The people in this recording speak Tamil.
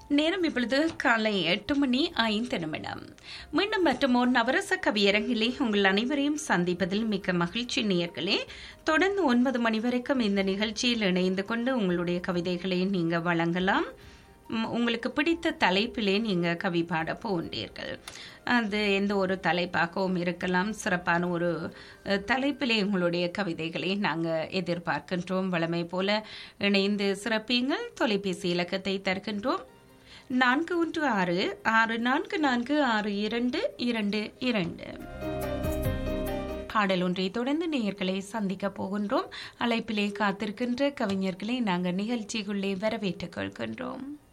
நேரம் இப்பொழுது காலை எட்டு மணி ஐந்து நிமிடம் மீண்டும் மற்றும் ஒரு நவரச கவியரங்கிலே உங்கள் அனைவரையும் சந்திப்பதில் மிக்க மகிழ்ச்சி நேயர்களே தொடர்ந்து ஒன்பது மணி வரைக்கும் இந்த நிகழ்ச்சியில் இணைந்து கொண்டு உங்களுடைய கவிதைகளை நீங்க வழங்கலாம் ம், உங்களுக்கு பிடித்த தலைப்பிலே நீங்க கவி பாட போன்றீர்கள் அது எந்த ஒரு தலைப்பாகவும் இருக்கலாம் சிறப்பான ஒரு அஹ், தலைப்பிலே உங்களுடைய கவிதைகளை நாங்கள் எதிர்பார்க்கின்றோம் வளமை போல இணைந்து சிறப்பீங்கள் தொலைபேசி இலக்கத்தை தருகின்றோம் நான்கு ஒன்று ஆறு ஆறு நான்கு நான்கு ஆறு இரண்டு இரண்டு இரண்டு பாடல் ஒன்றை தொடர்ந்து நேயர்களை சந்திக்க போகின்றோம் அழைப்பிலே காத்திருக்கின்ற கவிஞர்களை நாங்கள் நிகழ்ச்சிக்குள்ளே வரவேற்றுக் கொள்கின்றோம்